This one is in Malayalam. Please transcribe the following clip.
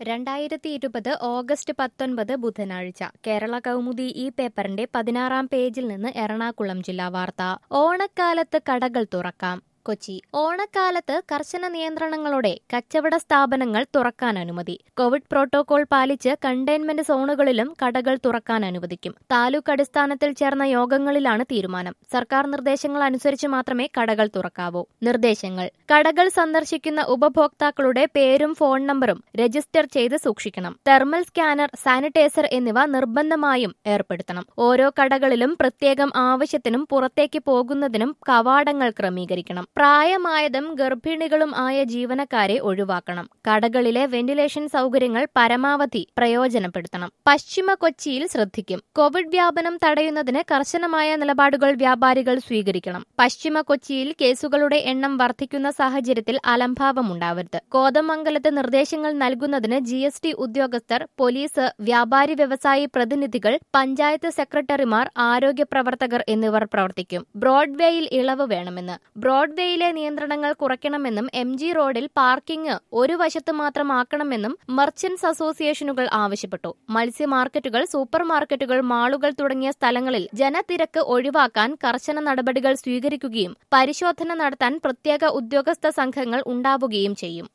രണ്ടായിരത്തി ഇരുപത് ഓഗസ്റ്റ് പത്തൊൻപത് ബുധനാഴ്ച കേരള കൗമുദി ഈ പേപ്പറിന്റെ പതിനാറാം പേജിൽ നിന്ന് എറണാകുളം ജില്ലാ വാർത്ത ഓണക്കാലത്ത് കടകൾ തുറക്കാം കൊച്ചി ഓണക്കാലത്ത് കർശന നിയന്ത്രണങ്ങളോടെ കച്ചവട സ്ഥാപനങ്ങൾ തുറക്കാൻ അനുമതി കോവിഡ് പ്രോട്ടോകോൾ പാലിച്ച് കണ്ടെയ്ൻമെന്റ് സോണുകളിലും കടകൾ തുറക്കാൻ അനുവദിക്കും താലൂക്ക് അടിസ്ഥാനത്തിൽ ചേർന്ന യോഗങ്ങളിലാണ് തീരുമാനം സർക്കാർ നിർദ്ദേശങ്ങൾ അനുസരിച്ച് മാത്രമേ കടകൾ തുറക്കാവൂ നിർദ്ദേശങ്ങൾ കടകൾ സന്ദർശിക്കുന്ന ഉപഭോക്താക്കളുടെ പേരും ഫോൺ നമ്പറും രജിസ്റ്റർ ചെയ്ത് സൂക്ഷിക്കണം തെർമൽ സ്കാനർ സാനിറ്റൈസർ എന്നിവ നിർബന്ധമായും ഏർപ്പെടുത്തണം ഓരോ കടകളിലും പ്രത്യേകം ആവശ്യത്തിനും പുറത്തേക്ക് പോകുന്നതിനും കവാടങ്ങൾ ക്രമീകരിക്കണം പ്രായമായതും ഗർഭിണികളും ആയ ജീവനക്കാരെ ഒഴിവാക്കണം കടകളിലെ വെന്റിലേഷൻ സൗകര്യങ്ങൾ പരമാവധി പ്രയോജനപ്പെടുത്തണം പശ്ചിമ കൊച്ചിയിൽ ശ്രദ്ധിക്കും കോവിഡ് വ്യാപനം തടയുന്നതിന് കർശനമായ നിലപാടുകൾ വ്യാപാരികൾ സ്വീകരിക്കണം പശ്ചിമ കൊച്ചിയിൽ കേസുകളുടെ എണ്ണം വർദ്ധിക്കുന്ന സാഹചര്യത്തിൽ അലംഭാവമുണ്ടാവരുത് കോതമംഗലത്ത് നിർദ്ദേശങ്ങൾ നൽകുന്നതിന് ജി എസ് ടി ഉദ്യോഗസ്ഥർ പോലീസ് വ്യാപാരി വ്യവസായി പ്രതിനിധികൾ പഞ്ചായത്ത് സെക്രട്ടറിമാർ ആരോഗ്യ പ്രവർത്തകർ എന്നിവർ പ്രവർത്തിക്കും ബ്രോഡ്വേയിൽ ഇളവ് വേണമെന്ന് ബ്രോഡ്വേയിലെ നിയന്ത്രണങ്ങൾ കുറയ്ക്കണമെന്നും എം ജി റോഡിൽ പാർക്കിംഗ് ഒരു വശത്ത് മാത്രമാക്കണമെന്നും മർച്ചന്റ്സ് അസോസിയേഷനുകൾ ആവശ്യപ്പെട്ടു മത്സ്യ മാർക്കറ്റുകൾ സൂപ്പർ മാർക്കറ്റുകൾ മാളുകൾ തുടങ്ങിയ സ്ഥലങ്ങളിൽ ജനത്തിരക്ക് ഒഴിവാക്കാൻ കർശന നടപടികൾ സ്വീകരിക്കുകയും പരിശോധന നടത്താൻ പ്രത്യേക ഉദ്യോഗസ്ഥ സംഘങ്ങൾ ഉണ്ടാവുകയും ചെയ്യും